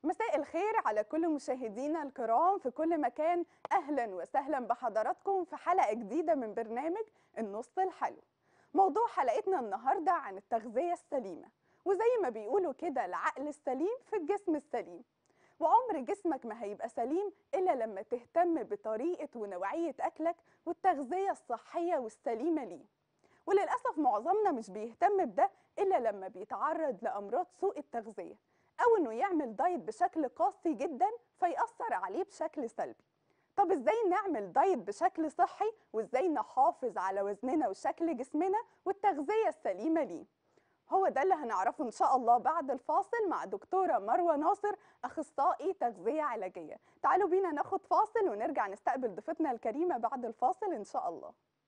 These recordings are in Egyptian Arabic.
مساء الخير على كل مشاهدينا الكرام في كل مكان اهلا وسهلا بحضراتكم في حلقه جديده من برنامج النص الحلو موضوع حلقتنا النهارده عن التغذيه السليمه وزي ما بيقولوا كده العقل السليم في الجسم السليم وعمر جسمك ما هيبقى سليم الا لما تهتم بطريقه ونوعيه اكلك والتغذيه الصحيه والسليمه ليه وللاسف معظمنا مش بيهتم بده الا لما بيتعرض لامراض سوء التغذيه او انه يعمل دايت بشكل قاسي جدا فيأثر عليه بشكل سلبي طب ازاي نعمل دايت بشكل صحي وازاي نحافظ على وزننا وشكل جسمنا والتغذية السليمة ليه هو ده اللي هنعرفه ان شاء الله بعد الفاصل مع دكتورة مروة ناصر اخصائي تغذية علاجية تعالوا بينا ناخد فاصل ونرجع نستقبل ضيفتنا الكريمة بعد الفاصل ان شاء الله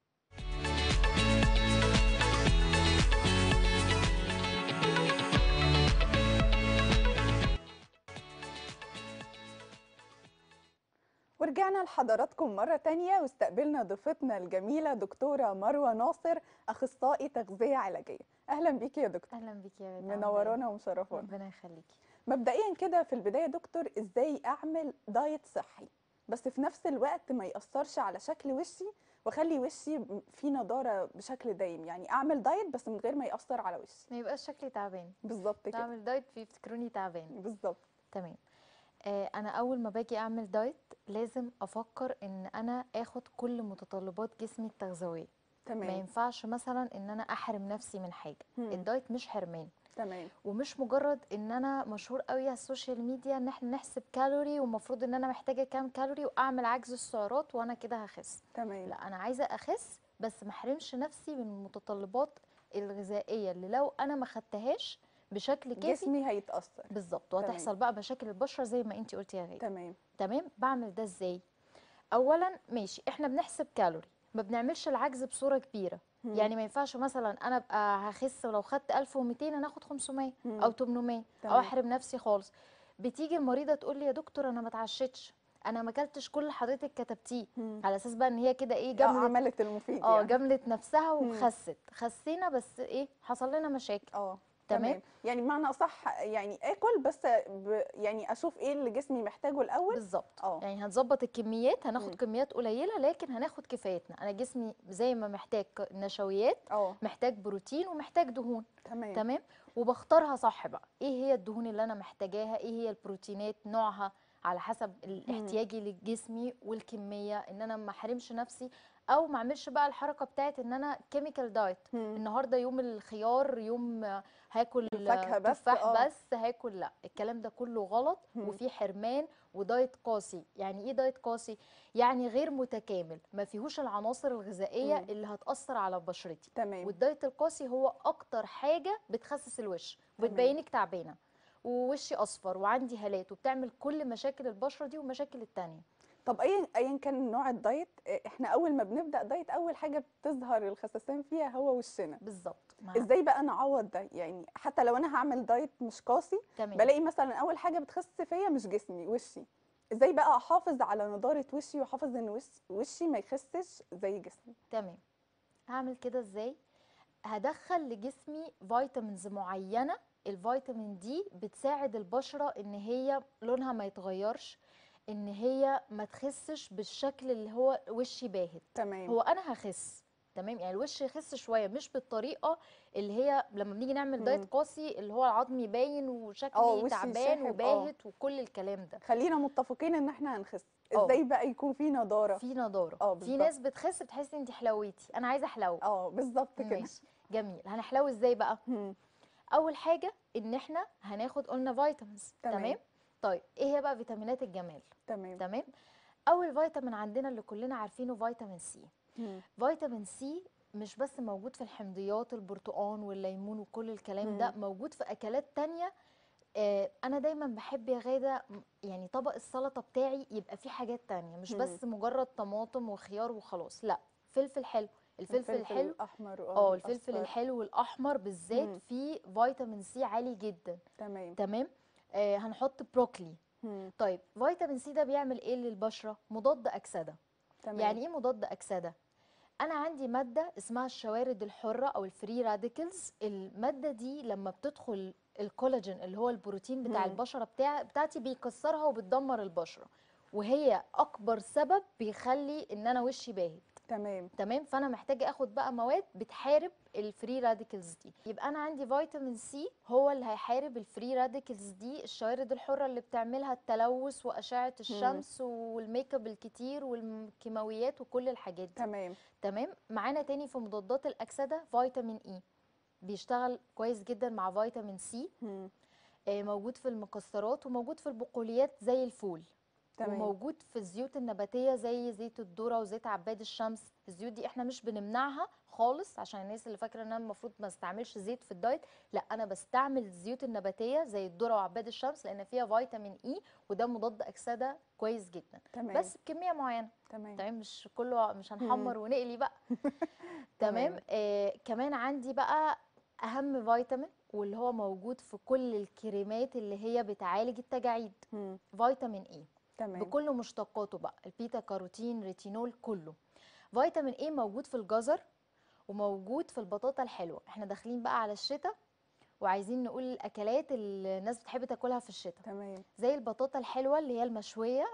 ورجعنا لحضراتكم مرة تانية واستقبلنا ضيفتنا الجميلة دكتورة مروة ناصر أخصائي تغذية علاجية أهلا بيكي يا دكتور اهلا بيكي يا بنت منورانا ومشرفانا ربنا يخليكي مبدئيا كده في البداية يا دكتور إزاي أعمل دايت صحي بس في نفس الوقت ما يأثرش على شكل وشي واخلي وشي فيه نضارة بشكل دايم يعني أعمل دايت بس من غير ما يأثر على وشي ما يبقاش شكلي تعبان بالظبط كده بعمل دايت بيفتكروني تعبان بالظبط تمام آه انا اول ما باجي اعمل دايت لازم افكر ان انا اخد كل متطلبات جسمي التغذويه ما تمام ينفعش مثلا ان انا احرم نفسي من حاجه مم. الدايت مش حرمان تمام ومش مجرد ان انا مشهور قوي على السوشيال ميديا ان احنا نحسب كالوري ومفروض ان انا محتاجه كام كالوري واعمل عجز السعرات وانا كده هخس تمام لا انا عايزه اخس بس ما احرمش نفسي من المتطلبات الغذائيه اللي لو انا ما خدتهاش بشكل كافي جسمي هيتأثر بالظبط تمام. وهتحصل بقى مشاكل البشره زي ما انت قلتي يا غاده تمام تمام بعمل ده ازاي اولا ماشي احنا بنحسب كالوري ما بنعملش العجز بصوره كبيره مم. يعني ما ينفعش مثلا انا ابقى هخس ولو خدت 1200 انا اخد 500 مم. او 800 او تمام. احرم نفسي خالص بتيجي المريضه تقول لي يا دكتور انا ما اتعشتش انا ما اكلتش كل اللي حضرتك كتبتيه مم. على اساس بقى ان هي كده ايه آه، جملت عملت المفيد اه يعني. جملت نفسها مم. وخست خسينا بس ايه حصل لنا مشاكل اه تمام؟ تمام يعني بمعنى اصح يعني اكل بس ب يعني اشوف ايه اللي جسمي محتاجه الاول بالظبط اه يعني هنظبط الكميات هناخد مم. كميات قليله لكن هناخد كفايتنا انا جسمي زي ما محتاج ك- نشويات اه محتاج بروتين ومحتاج دهون تمام تمام وبختارها صح بقى ايه هي الدهون اللي انا محتاجاها ايه هي البروتينات نوعها على حسب ال- مم. احتياجي لجسمي والكميه ان انا ما احرمش نفسي او ما اعملش بقى الحركه بتاعت ان انا كيميكال دايت مم. النهارده يوم الخيار يوم آه، هاكل الفاكهة بس، تفاح آه. بس هاكل لا الكلام ده كله غلط مم. وفي حرمان ودايت قاسي يعني ايه دايت قاسي يعني غير متكامل ما فيهوش العناصر الغذائيه مم. اللي هتاثر على بشرتي تمام والدايت القاسي هو اكتر حاجه بتخسس الوش تمام. وبتبينك تعبانه ووشي اصفر وعندي هالات وبتعمل كل مشاكل البشره دي والمشاكل التانية طب ايا ايا كان نوع الدايت إيه، احنا اول ما بنبدا دايت اول حاجه بتظهر الخسسان فيها هو وشنا بالظبط مع- ازاي بقى نعوض ده يعني حتى لو انا هعمل دايت مش قاسي تمام بلاقي مثلا اول حاجه بتخس فيا مش جسمي وشي ازاي بقى احافظ على نضاره وشي واحافظ ان وش وشي ما يخسش زي جسمي تمام هعمل كده ازاي هدخل لجسمي فيتامينز معينه الفيتامين دي بتساعد البشره ان هي لونها ما يتغيرش ان هي ما تخسش بالشكل اللي هو وشي باهت تمام هو انا هخس تمام يعني الوش يخس شويه مش بالطريقه اللي هي لما بنيجي نعمل مم. دايت قاسي اللي هو العظم يبين آه، وشكلي وشي تعبان شاحب، آه. وباهت وكل الكلام ده خلينا متفقين ان احنا هنخس آه. ازاي بقى يكون في نضاره في نضاره آه، في بالظبط. ناس بتخس بتحس انت حلويتي انا عايزه احلو اه بالظبط كده ماشي جميل هنحلو ازاي بقى مم. اول حاجه ان احنا هناخد قلنا فيتامينز تمام. تمام طيب ايه هي بقى فيتامينات الجمال تمام تمام اول فيتامين عندنا اللي كلنا عارفينه فيتامين سي مم. فيتامين سي مش بس موجود في الحمضيات البرتقان والليمون وكل الكلام ده مم. موجود في اكلات تانية آه، انا دايما بحب يا غاده م- يعني طبق السلطه بتاعي يبقى فيه حاجات تانية مش مم. بس مجرد طماطم وخيار وخلاص لا فلفل حلو الفلفل الحلو الاحمر اه الفلفل والأصفر. الحلو والاحمر بالذات مم. فيه فيتامين سي عالي جدا تمام تمام آه هنحط بروكلي مم. طيب فيتامين سي ده بيعمل ايه للبشره مضاد اكسده تمام يعني ايه مضاد اكسده انا عندي ماده اسمها الشوارد الحره او الفري راديكلز الماده دي لما بتدخل الكولاجين اللي هو البروتين بتاع مم. البشره بتاع بتاعتي بيكسرها وبتدمر البشره وهي اكبر سبب بيخلي ان انا وشي باهت تمام تمام فانا محتاجه اخد بقى مواد بتحارب الفري راديكلز دي يبقى انا عندي فيتامين سي هو اللي هيحارب الفري راديكلز دي الشوارد الحره اللي بتعملها التلوث واشعه الشمس والميك اب الكتير والكيماويات وكل الحاجات دي تمام تمام معانا تاني في مضادات الاكسده فيتامين اي بيشتغل كويس جدا مع فيتامين سي مم. آه، موجود في المكسرات وموجود في البقوليات زي الفول تمام وموجود في الزيوت النباتيه زي زيت الذره وزيت عباد الشمس الزيوت دي احنا مش بنمنعها خالص عشان الناس اللي فاكره ان انا المفروض ما استعملش زيت في الدايت لا انا بستعمل الزيوت النباتيه زي الذره وعباد الشمس لان فيها فيتامين اي وده مضاد اكسده كويس جدا تمام بس بكميه معينه تمام تمام مش كله مش هنحمر ونقلي بقى تمام تمام. آه كمان عندي بقى اهم فيتامين واللي هو موجود في كل الكريمات اللي هي بتعالج التجاعيد مم. فيتامين اي تمام بكل مشتقاته بقى البيتا كاروتين ريتينول كله فيتامين اي موجود في الجزر وموجود في البطاطا الحلوه احنا داخلين بقى على الشتاء وعايزين نقول الاكلات اللي الناس بتحب تاكلها في الشتاء تمام زي البطاطا الحلوه اللي هي المشويه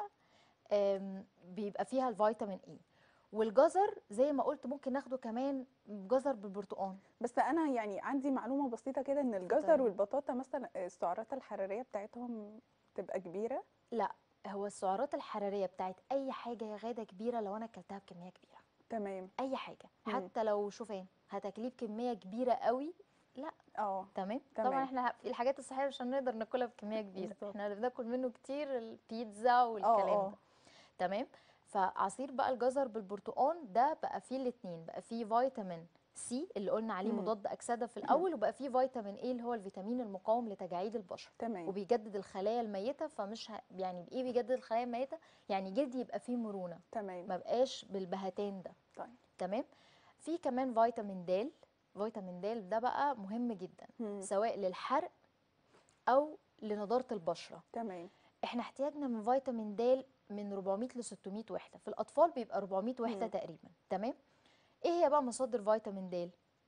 آم، بيبقى فيها الفيتامين اي والجزر زي ما قلت ممكن ناخده كمان جزر بالبرتقال بس انا يعني عندي معلومه بسيطه كده ان الجزر اتفضلي. والبطاطا مثلا السعرات الحراريه بتاعتهم تبقى كبيره لا هو السعرات الحراريه بتاعت اي حاجه يا غاده كبيره لو انا اكلتها بكميه كبيره تمام اي حاجه مم. حتى لو شوفان هتاكليه بكميه كبيره قوي اه تمام تمام. طبعا احنا ه- الحاجات الصحيه مش هنقدر ناكلها بكميه كبيره بالظبط. احنا اللي بناكل منه كتير البيتزا اه والكلام اه ده تمام فعصير بقى الجزر بالبرتقال ده بقى فيه الاتنين بقى فيه فيتامين سي اللي قلنا عليه مم. مضاد اكسده في الاول وبقى فيه فيتامين ايه اللي هو الفيتامين المقاوم لتجاعيد البشره تمام وبيجدد الخلايا الميته فمش ه... يعني بايه بيجدد الخلايا الميته يعني جلدي يبقى فيه مرونه تمام ما بقاش بالبهتان ده طيب تمام في كمان فيتامين د فيتامين د ده بقى مهم جدا مم. سواء للحرق او لنضاره البشره تمام احنا احتياجنا من فيتامين د من 400 ل 600 وحده في الاطفال بيبقى 400 وحده مم. تقريبا تمام ايه هي بقى مصادر فيتامين د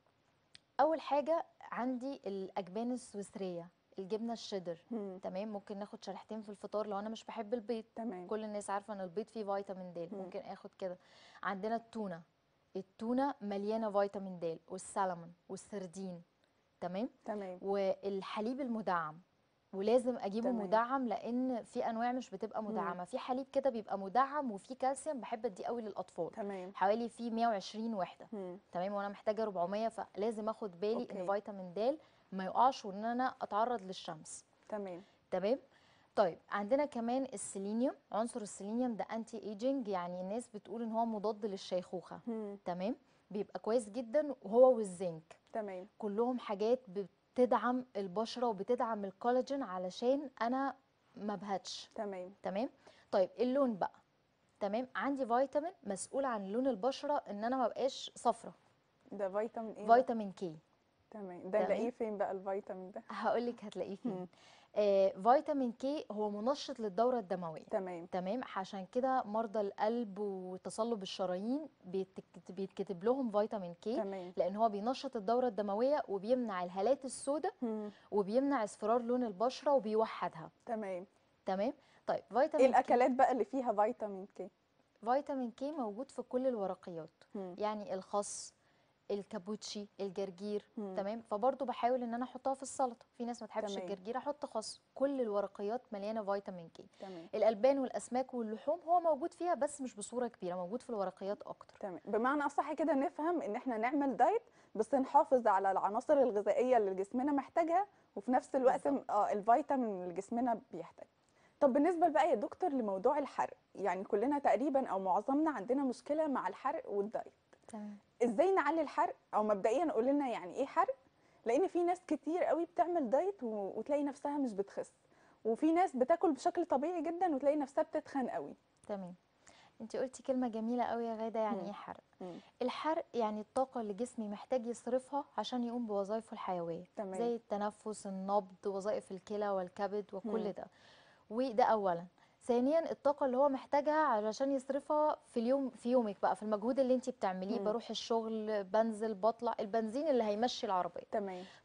اول حاجه عندي الاجبان السويسريه الجبنه الشيدر مم. تمام ممكن ناخد شريحتين في الفطار لو انا مش بحب البيض تمام كل الناس عارفه ان البيض فيه فيتامين د مم. ممكن اخد كده عندنا التونه التونه مليانه فيتامين د والسلمون والسردين تمام تمام والحليب المدعم ولازم اجيبه تمام. مدعم لان في انواع مش بتبقى مم. مدعمه في حليب كده بيبقى مدعم وفيه كالسيوم بحب اديه قوي للاطفال تمام حوالي فيه 120 وحده مم. تمام وانا محتاجه 400 فلازم اخد بالي ان أوكي. فيتامين د ما يقعش وان انا اتعرض للشمس تمام تمام طيب عندنا كمان السيلينيوم عنصر السيلينيوم ده انتي ايجينج يعني الناس بتقول ان هو مضاد للشيخوخه مم. تمام بيبقى كويس جدا وهو والزنك تمام كلهم حاجات بتدعم البشره وبتدعم الكولاجين علشان انا ما بهتش تمام تمام طيب اللون بقى تمام عندي فيتامين مسؤول عن لون البشره ان انا ما بقاش صفرة ده فيتامين ايه ده؟ فيتامين كي تمام ده تمام. نلاقيه فين بقى الفيتامين ده هقول لك هتلاقيه مم. فين آه فيتامين كي هو منشط للدوره الدمويه تمام تمام عشان كده مرضى القلب وتصلب الشرايين بيتك- بيتكتب لهم فيتامين كي تمام لان هو بينشط الدوره الدمويه وبيمنع الهالات السوداء مم. وبيمنع اصفرار لون البشره وبيوحدها تمام تمام طيب ايه فيتامين كي الاكلات بقى اللي فيها فيتامين كي فيتامين كي موجود في كل الورقيات مم. يعني الخس الكابوتشي الجرجير مم. تمام فبرضه بحاول ان انا احطها في السلطه في ناس ما تحبش تمام. الجرجير احط خس كل الورقيات مليانه فيتامين كي تمام الالبان والاسماك واللحوم هو موجود فيها بس مش بصوره كبيره موجود في الورقيات اكتر تمام بمعنى اصح كده نفهم ان احنا نعمل دايت بس نحافظ على العناصر الغذائيه اللي جسمنا محتاجها وفي نفس الوقت بالظبط. اه الفيتامين اللي جسمنا بيحتاج طب بالنسبه بقى يا دكتور لموضوع الحرق يعني كلنا تقريبا او معظمنا عندنا مشكله مع الحرق والدايت تمام ازاي نعلي الحرق او مبدئيا قول لنا يعني ايه حرق لان في ناس كتير قوي بتعمل دايت و- وتلاقي نفسها مش بتخس وفي ناس بتاكل بشكل طبيعي جدا وتلاقي نفسها بتتخن قوي تمام انت قلتي كلمه جميله قوي يا غاده يعني مم. ايه حرق مم. الحرق يعني الطاقه اللي جسمي محتاج يصرفها عشان يقوم بوظائفه الحيويه تمام. زي التنفس النبض وظائف الكلى والكبد وكل مم. ده وده اولا ثانيا الطاقه اللي هو محتاجها علشان يصرفها في اليوم في يومك بقى في المجهود اللي انت بتعمليه مم. بروح الشغل بنزل بطلع البنزين اللي هيمشي العربيه تمام طيب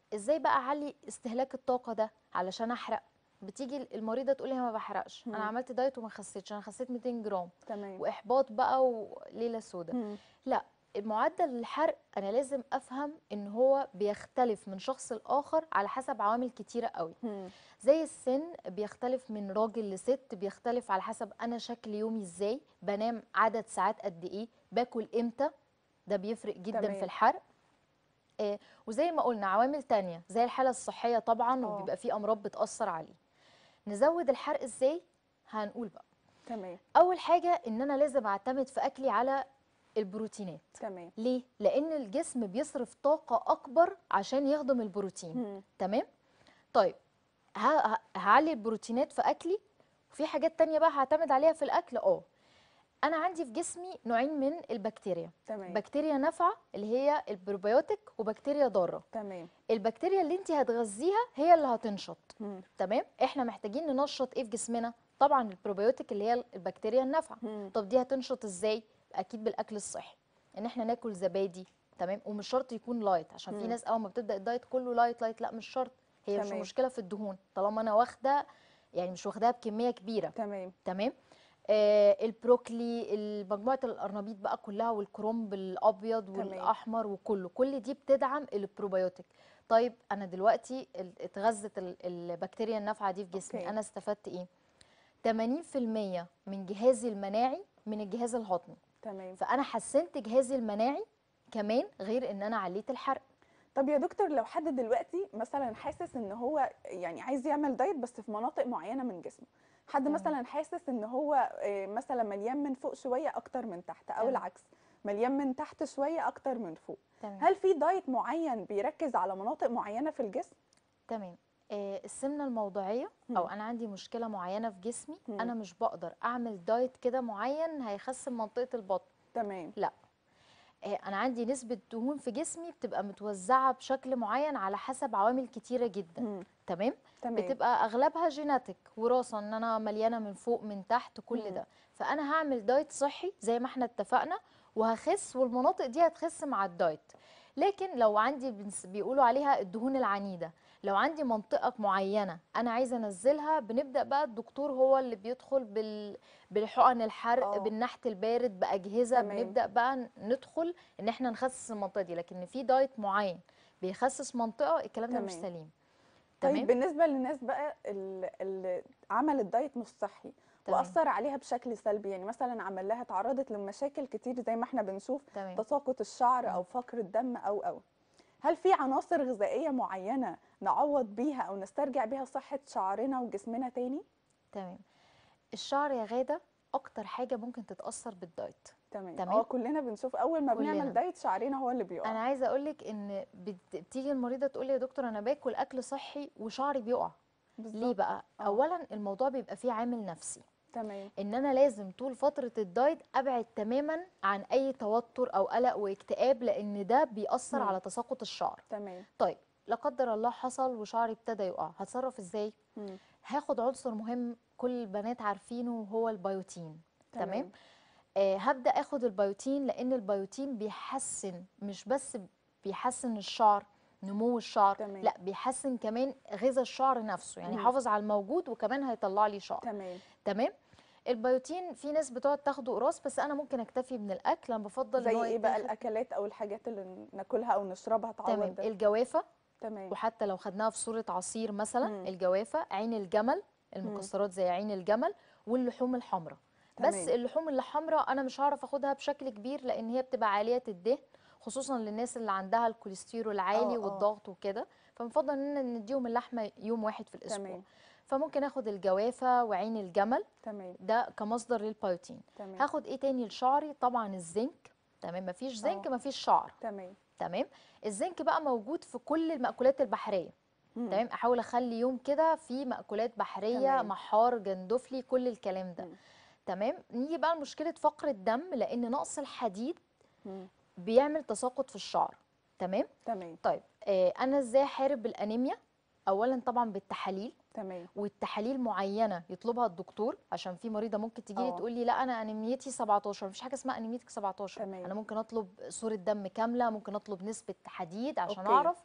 ازاي بقى اعلي استهلاك الطاقه ده علشان احرق بتيجي المريضه تقول لي انا ما بحرقش مم. انا عملت دايت وما خسيتش انا خسيت 200 جرام تمام واحباط بقى وليله سودة مم. لا معدل الحرق انا لازم افهم ان هو بيختلف من شخص لاخر على حسب عوامل كتيره قوي مم. زي السن بيختلف من راجل لست بيختلف على حسب انا شكل يومي ازاي بنام عدد ساعات قد ايه باكل امتى ده بيفرق جدا تمام. في الحرق آه وزي ما قلنا عوامل تانية زي الحالة الصحية طبعا آه. وبيبقى في امراض بتأثر عليه نزود الحرق ازاي هنقول بقى تمام اول حاجة ان انا لازم اعتمد في اكلي على البروتينات تمام ليه لان الجسم بيصرف طاقة اكبر عشان يهضم البروتين مم. تمام طيب ه- ه- هعلي البروتينات في اكلي وفي حاجات تانية بقى هعتمد عليها في الاكل اه انا عندي في جسمي نوعين من البكتيريا تمام بكتيريا نافعه اللي هي البروبيوتيك وبكتيريا ضاره تمام البكتيريا اللي انت هتغذيها هي اللي هتنشط مم. تمام احنا محتاجين ننشط ايه في جسمنا طبعا البروبيوتيك اللي هي البكتيريا النافعه مم. طب دي هتنشط ازاي اكيد بالاكل الصحي ان احنا ناكل زبادي تمام ومش شرط يكون لايت عشان في مم. ناس اول ما بتبدا الدايت كله لايت لايت لا مش شرط هي مش تمام. المشكله في الدهون طالما انا واخده يعني مش واخداها بكميه كبيره تمام تمام آه البروكلي مجموعه القرنبيط بقى كلها والكرنب الابيض تمام. والاحمر وكله كل دي بتدعم البروبيوتيك طيب انا دلوقتي ال- اتغذت ال- البكتيريا النافعه دي في جسمي أوكي. انا استفدت ايه 80% من جهازي المناعي من الجهاز الهضمي تمام فانا حسنت جهازي المناعي كمان غير ان انا عليت الحرق طب يا دكتور لو حد دلوقتي مثلا حاسس ان هو يعني عايز يعمل دايت بس في مناطق معينه من جسمه حد تمام. مثلا حاسس ان هو آه، مثلا مليان من فوق شويه اكتر من تحت او تمام. العكس مليان من تحت شويه اكتر من فوق تمام هل في دايت معين بيركز على مناطق معينه في الجسم تمام آه السمنه الموضعيه او مم. انا عندي مشكله معينه في جسمي مم. انا مش بقدر اعمل دايت كده معين هيخسم منطقه البطن تمام آه انا عندي نسبه دهون في جسمي بتبقى متوزعه بشكل معين على حسب عوامل كتيره جدا مم. تمام تمام بتبقى اغلبها جيناتيك وراثه ان انا مليانه من فوق من تحت كل مم. ده فانا هعمل دايت صحي زي ما احنا اتفقنا وهخس والمناطق دي هتخس مع الدايت لكن لو عندي بنس- بيقولوا عليها الدهون العنيده لو عندي منطقه معينه انا عايزه انزلها بنبدا بقى الدكتور هو اللي بيدخل بال بالحقن الحرق آه. بالنحت البارد باجهزه تمام. بنبدا بقى ندخل ان احنا نخسس المنطقه دي لكن في دايت معين بيخسس منطقه الكلام ده مش تمام. سليم طيب بالنسبه للناس بقى ال- اللي عملت دايت مش صحي تمام. واثر عليها بشكل سلبي يعني مثلا عمل لها تعرضت لمشاكل كتير زي ما احنا بنشوف تمام تساقط الشعر مم. او فقر الدم او او هل في عناصر غذائيه معينه نعوض بيها او نسترجع بيها صحه شعرنا وجسمنا تاني تمام الشعر يا غادة أكتر حاجة ممكن تتأثر بالدايت تمام تمام. اه كلنا بنشوف اول ما كلنا. بنعمل دايت شعرنا هو اللي بيقع أنا عايزة أقولك إن بت- بتيجي المريضة تقول لي يا دكتور أنا باكل أكل صحي وشعري بيقع ليه بالظبط. بقى؟ آه. أولا الموضوع بيبقى فيه عامل نفسي تمام إن أنا لازم طول فترة الدايت أبعد تماما عن أي توتر أو قلق واكتئاب لأن ده بيأثر مم. على تساقط الشعر تمام طيب لا قدر الله حصل وشعري ابتدى يقع هتصرف إزاي؟ مم. هاخد عنصر مهم كل البنات عارفينه وهو البيوتين تمام تمام آه هبدا اخد البيوتين لان البيوتين بيحسن مش بس بيحسن الشعر نمو الشعر تمام. لا بيحسن كمان غذاء الشعر نفسه يعني مم. يحافظ على الموجود وكمان هيطلع لي شعر تمام تمام البيوتين في ناس بتقعد تاخده قراص بس انا ممكن اكتفي من الاكل انا بفضل ان زي هو ايه بقى يتاخد- الاكلات او الحاجات اللي ناكلها او نشربها تعوض تمام ده الجوافه تمام وحتى لو خدناها في صوره عصير مثلا مم. الجوافه عين الجمل المكسرات زي عين الجمل واللحوم الحمراء بس تمام. اللحوم اللي حمراء انا مش هعرف اخدها بشكل كبير لان هي بتبقى عاليه الدهن خصوصا للناس اللي عندها الكوليسترول عالي آه، آه. والضغط وكده فبنفضل اننا نديهم اللحمه يوم واحد في الاسبوع تمام فممكن اخد الجوافه وعين الجمل تمام ده كمصدر للبيوتين تمام هاخد ايه تاني لشعري طبعا الزنك تمام مفيش زنك آه. مفيش شعر تمام تمام الزنك بقى موجود في كل المأكولات البحريه مم. تمام احاول اخلي يوم كده في مأكولات بحريه تمام. محار جندفلي كل الكلام ده مم. تمام نيجي بقى لمشكله فقر الدم لان نقص الحديد مم. بيعمل تساقط في الشعر تمام تمام طيب آه انا ازاي احارب الانيميا اولا طبعا بالتحاليل تمام والتحاليل معينه يطلبها الدكتور عشان في مريضه ممكن تجي لي آه. تقول لي لا انا انيميتي 17 مفيش حاجه اسمها انيميتك 17 تمام. انا ممكن اطلب صوره دم كامله ممكن اطلب نسبه حديد عشان أوكي. اعرف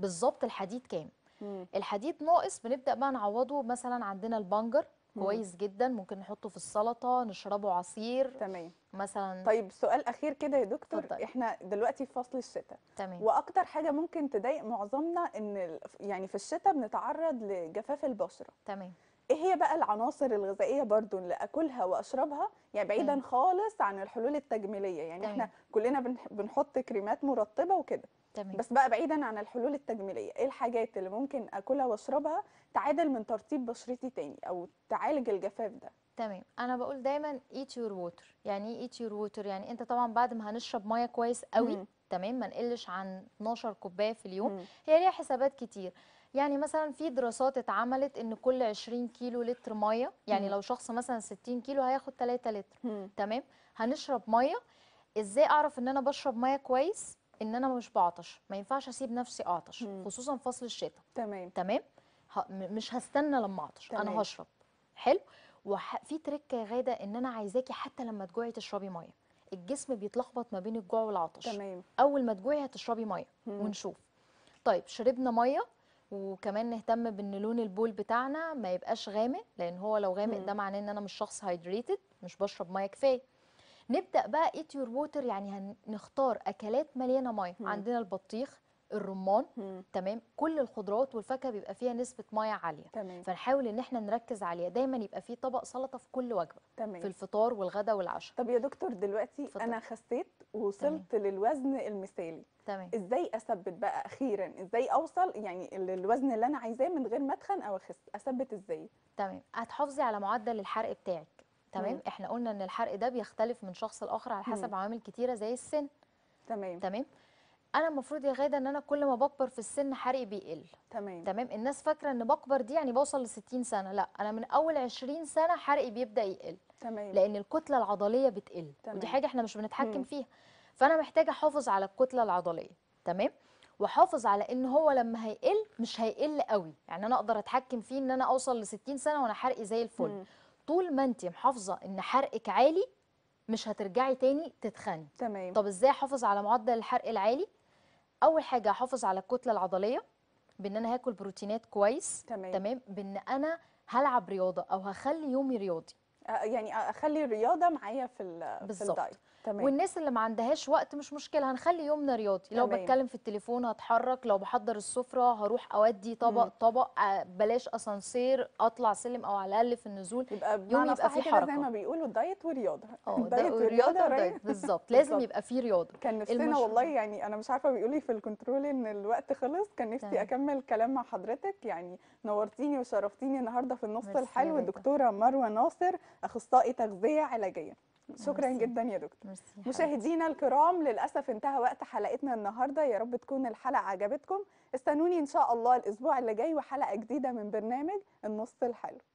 بالظبط الحديد كام مم. الحديد ناقص بنبدا بقى نعوضه مثلا عندنا البنجر مم. كويس جدا ممكن نحطه في السلطه نشربه عصير تمام مثلا طيب سؤال اخير كده يا دكتور اتفضلي. احنا دلوقتي في فصل الشتاء تمام واكتر حاجه ممكن تضايق معظمنا ان ال- يعني في الشتاء بنتعرض لجفاف البشره تمام ايه هي بقى العناصر الغذائيه برضو اللي اكلها واشربها يعني بعيدا مم. خالص عن الحلول التجميليه يعني تمام. احنا كلنا بنح- بنحط كريمات مرطبه وكده تمام بس بقى بعيدا عن الحلول التجميليه ايه الحاجات اللي ممكن اكلها واشربها تعادل من ترطيب بشرتي تاني او تعالج الجفاف ده تمام انا بقول دايما eat your water يعني ايه eat your water يعني انت طبعا بعد ما هنشرب ميه كويس قوي مم. تمام ما نقلش عن 12 كوبايه في اليوم مم. هي ليها حسابات كتير يعني مثلا في دراسات اتعملت ان كل 20 كيلو لتر ميه يعني مم. لو شخص مثلا 60 كيلو هياخد 3 لتر مم. تمام هنشرب ميه ازاي اعرف ان انا بشرب ميه كويس ان انا مش بعطش ما ينفعش اسيب نفسي اعطش مم. خصوصا في فصل الشتاء تمام تمام ه... م- مش هستنى لما اعطش تمام. انا هشرب حلو وفي تريكه يا غاده ان انا عايزاكي حتى لما تجوعي تشربي ميه الجسم بيتلخبط ما بين الجوع والعطش تمام اول ما تجوعي هتشربي ميه مم. ونشوف طيب شربنا ميه وكمان نهتم بان لون البول بتاعنا ما يبقاش غامق لان هو لو غامق مم. ده معناه ان انا مش شخص هايدريتد مش بشرب ميه كفايه نبدا بقى ايت يور ووتر يعني هنختار اكلات مليانه ميه مم. عندنا البطيخ الرمان مم. تمام كل الخضروات والفاكهه بيبقى فيها نسبه ميه عاليه تمام فنحاول ان احنا نركز عليها دايما يبقى في طبق سلطه في كل وجبه في تمام الفطار والغدا والعشاء طب يا دكتور دلوقتي اتفضل. انا خسيت ووصلت للوزن المثالي تمام ازاي اثبت بقى اخيرا ازاي اوصل يعني للوزن اللي انا عايزاه من غير ما اتخن او اخس اثبت ازاي تمام هتحافظي على معدل الحرق بتاعك تمام مم. احنا قلنا ان الحرق ده بيختلف من شخص لاخر على حسب مم. عوامل كتيره زي السن تمام تمام انا المفروض يا غاده ان انا كل ما بكبر في السن حرقي بيقل تمام تمام الناس فاكره ان بكبر دي يعني بوصل ل 60 سنه لا انا من اول 20 سنه حرقي بيبدا يقل تمام لان الكتله العضليه بتقل تمام. ودي حاجه احنا مش بنتحكم مم. فيها فانا محتاجه احافظ على الكتله العضليه تمام واحافظ على ان هو لما هيقل مش هيقل قوي يعني انا اقدر اتحكم فيه ان انا اوصل ل 60 سنه وانا حرقي زي الفل مم. طول ما انت محافظه ان حرقك عالي مش هترجعي تاني تتخني تمام طب ازاي احافظ على معدل الحرق العالي اول حاجه احافظ على الكتله العضليه بان انا هاكل بروتينات كويس تمام تمام بان انا هلعب رياضه او هخلي يومي رياضي آه، يعني اخلي الرياضه معايا في ال- في بالظبط. الدايت تمام والناس اللي ما عندهاش وقت مش مشكله هنخلي يومنا رياضي لو تمام. بتكلم في التليفون هتحرك لو بحضر السفره هروح اودي طبق مم. طبق آه، بلاش اسانسير اطلع سلم او على الاقل في النزول يبقى يوم بمعنى يبقى صح فيه كده زي حركة. ما بيقولوا دايت ورياضه اه ده دايت رياضه قريب. ودايت بالظبط لازم بالظبط. يبقى فيه رياضه كان نفسنا المشروب. والله يعني انا مش عارفه بيقولوا لي في الكنترول ان الوقت خلص كان نفسي تمام. اكمل كلام مع حضرتك يعني نورتيني وشرفتيني النهارده في النص ميرسي يا الحلو بيضة. الدكتوره مروه ناصر اخصائي تغذيه علاجيه شكرا ميرسي. جدا يا دكتور ميرسي يا حبيبتي. مشاهدينا الكرام للاسف انتهى وقت حلقتنا النهارده يا رب تكون الحلقه عجبتكم استنوني ان شاء الله الاسبوع اللي جاي وحلقه جديده من برنامج النص الحلو